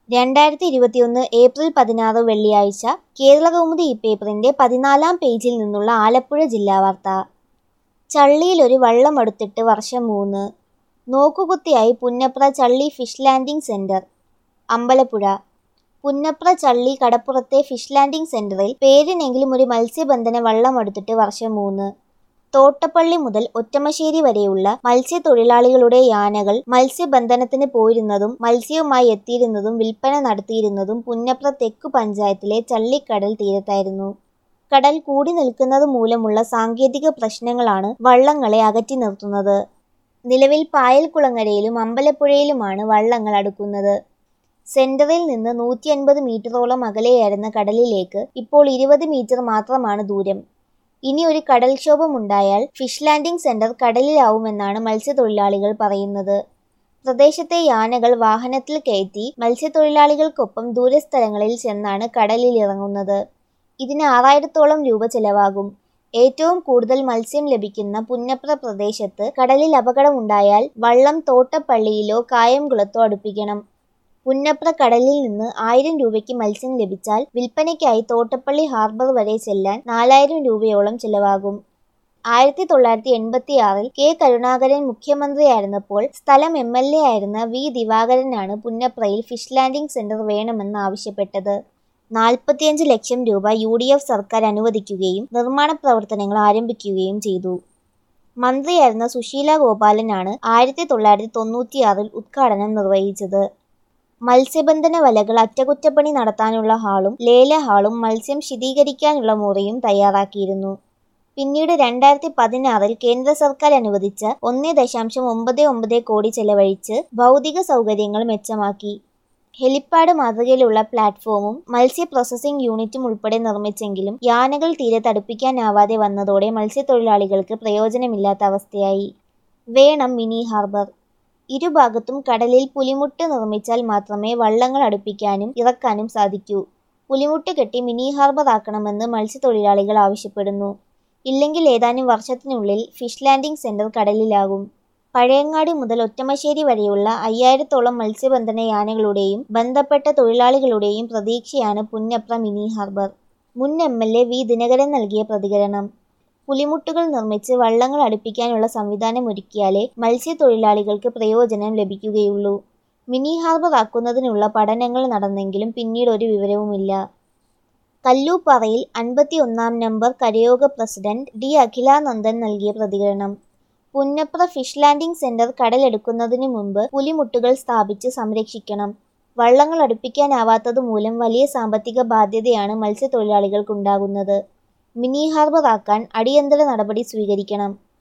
രണ്ടായിരത്തി ഇരുപത്തിയൊന്ന് ഏപ്രിൽ പതിനാറ് വെള്ളിയാഴ്ച കേരളകൗമുദി ഈ പേപ്പറിന്റെ പതിനാലാം പേജിൽ നിന്നുള്ള ആലപ്പുഴ ജില്ലാ വാർത്ത ചള്ളിയിലൊരു വള്ളമെടുത്തിട്ട് വർഷം മൂന്ന് നോക്കുകുത്തിയായി Punnapra Challi fish landing centre Ambalappuzha Punnapra Challi കടപ്പുറത്തെ ഫിഷ് ലാൻഡിംഗ് സെന്ററിൽ പേരിനെങ്കിലും ഒരു മത്സ്യബന്ധന വള്ളമെടുത്തിട്ട് വർഷം മൂന്ന് തോട്ടപ്പള്ളി മുതൽ ഒറ്റമശ്ശേരി വരെയുള്ള മത്സ്യത്തൊഴിലാളികളുടെ യാനകൾ മത്സ്യബന്ധനത്തിന് പോയിരുന്നതും മത്സ്യവുമായി എത്തിയിരുന്നതും വിൽപ്പന നടത്തിയിരുന്നതും പുന്നപ്ര തെക്കു പഞ്ചായത്തിലെ ചള്ളിക്കടൽ തീരത്തായിരുന്നു കടൽ കൂടി നിൽക്കുന്നത് മൂലമുള്ള സാങ്കേതിക പ്രശ്നങ്ങളാണ് വള്ളങ്ങളെ അകറ്റി നിർത്തുന്നത് നിലവിൽ പായൽക്കുളങ്ങരയിലും അമ്പലപ്പുഴയിലുമാണ് വള്ളങ്ങൾ അടുക്കുന്നത് സെന്ററിൽ നിന്ന് നൂറ്റി അൻപത് മീറ്ററോളം അകലെയായിരുന്ന കടലിലേക്ക് ഇപ്പോൾ ഇരുപത് മീറ്റർ മാത്രമാണ് ദൂരം ഇനി ഒരു കടൽക്ഷോഭമുണ്ടായാൽ ഫിഷ് ലാൻഡിംഗ് സെന്റർ കടലിലാവുമെന്നാണ് മത്സ്യത്തൊഴിലാളികൾ പറയുന്നത് പ്രദേശത്തെ യാനകൾ വാഹനത്തിൽ കയറ്റി മത്സ്യത്തൊഴിലാളികൾക്കൊപ്പം ദൂരസ്ഥലങ്ങളിൽ ചെന്നാണ് കടലിൽ ഇറങ്ങുന്നത് ഇതിന് ആറായിരത്തോളം രൂപ ചെലവാകും ഏറ്റവും കൂടുതൽ മത്സ്യം ലഭിക്കുന്ന പുന്നപ്ര പ്രദേശത്ത് കടലിൽ അപകടമുണ്ടായാൽ വള്ളം തോട്ടപ്പള്ളിയിലോ കായംകുളത്തോ അടുപ്പിക്കണം പുന്നപ്ര കടലിൽ നിന്ന് ആയിരം രൂപയ്ക്ക് മത്സ്യം ലഭിച്ചാൽ വിൽപ്പനയ്ക്കായി തോട്ടപ്പള്ളി ഹാർബർ വരെ ചെല്ലാൻ നാലായിരം രൂപയോളം ചിലവാകും ആയിരത്തി തൊള്ളായിരത്തി എൺപത്തി ആറിൽ കെ കരുണാകരൻ മുഖ്യമന്ത്രിയായിരുന്നപ്പോൾ സ്ഥലം എം എൽ എ ആയിരുന്ന വി ദിവാകരനാണ് പുന്നപ്രയിൽ ഫിഷ് ലാൻഡിംഗ് സെന്റർ വേണമെന്ന് ആവശ്യപ്പെട്ടത് നാൽപ്പത്തിയഞ്ച് ലക്ഷം രൂപ യു ഡി എഫ് സർക്കാർ അനുവദിക്കുകയും നിർമ്മാണ പ്രവർത്തനങ്ങൾ ആരംഭിക്കുകയും ചെയ്തു മന്ത്രിയായിരുന്ന സുശീല ഗോപാലനാണ് ആയിരത്തി തൊള്ളായിരത്തി തൊണ്ണൂറ്റിയാറിൽ ഉദ്ഘാടനം നിർവഹിച്ചത് മത്സ്യബന്ധന വലകൾ അറ്റകുറ്റപ്പണി നടത്താനുള്ള ഹാളും ലേല ഹാളും മത്സ്യം ശീതീകരിക്കാനുള്ള മുറിയും തയ്യാറാക്കിയിരുന്നു പിന്നീട് രണ്ടായിരത്തി പതിനാറിൽ കേന്ദ്ര സർക്കാർ അനുവദിച്ച ഒന്ന് ദശാംശം ഒമ്പത് ഒമ്പത് കോടി ചെലവഴിച്ച് ഭൗതിക സൗകര്യങ്ങൾ മെച്ചമാക്കി ഹെലിപ്പാഡ് മാതൃകയിലുള്ള പ്ലാറ്റ്ഫോമും മത്സ്യ പ്രോസസ്സിംഗ് യൂണിറ്റും ഉൾപ്പെടെ നിർമ്മിച്ചെങ്കിലും യാനകൾ തീരെ തടുപ്പിക്കാനാവാതെ വന്നതോടെ മത്സ്യത്തൊഴിലാളികൾക്ക് പ്രയോജനമില്ലാത്ത അവസ്ഥയായി വേണം മിനി ഹാർബർ ഇരുഭാഗത്തും കടലിൽ പുലിമുട്ട് നിർമ്മിച്ചാൽ മാത്രമേ വള്ളങ്ങൾ അടുപ്പിക്കാനും ഇറക്കാനും സാധിക്കൂ പുലിമുട്ട് കെട്ടി മിനി ഹാർബർ ആക്കണമെന്ന് മത്സ്യത്തൊഴിലാളികൾ ആവശ്യപ്പെടുന്നു ഇല്ലെങ്കിൽ ഏതാനും വർഷത്തിനുള്ളിൽ ഫിഷ് ലാൻഡിംഗ് സെന്റർ കടലിലാകും പഴയങ്ങാടി മുതൽ ഒറ്റമശ്ശേരി വരെയുള്ള അയ്യായിരത്തോളം മത്സ്യബന്ധന യാനകളുടെയും ബന്ധപ്പെട്ട തൊഴിലാളികളുടെയും പ്രതീക്ഷയാണ് പുന്നപ്ര മിനി ഹാർബർ മുൻ M L A V Dinakaran നൽകിയ പ്രതികരണം പുലിമുട്ടുകൾ നിർമ്മിച്ച് വള്ളങ്ങൾ അടുപ്പിക്കാനുള്ള സംവിധാനം ഒരുക്കിയാലേ മത്സ്യത്തൊഴിലാളികൾക്ക് പ്രയോജനം ലഭിക്കുകയുള്ളൂ മിനി ഹാർബർ ആക്കുന്നതിനുള്ള പഠനങ്ങൾ നടന്നെങ്കിലും പിന്നീട് ഒരു വിവരവുമില്ല കല്ലൂപ്പാറയിൽ അൻപത്തി ഒന്നാം നമ്പർ കരയോഗ പ്രസിഡന്റ് ഡി അഖിലാനന്ദൻ നൽകിയ പ്രതികരണം പുന്നപ്ര ഫിഷ് ലാൻഡിംഗ് സെന്റർ കടലെടുക്കുന്നതിന് മുമ്പ് പുലിമുട്ടുകൾ സ്ഥാപിച്ച് സംരക്ഷിക്കണം വള്ളങ്ങൾ അടുപ്പിക്കാനാവാത്തത് മൂലം വലിയ സാമ്പത്തിക ബാധ്യതയാണ് മത്സ്യത്തൊഴിലാളികൾക്കുണ്ടാകുന്നത് മിനി ഹാർബർ ആക്കാൻ അടിയന്തര നടപടി സ്വീകരിക്കണം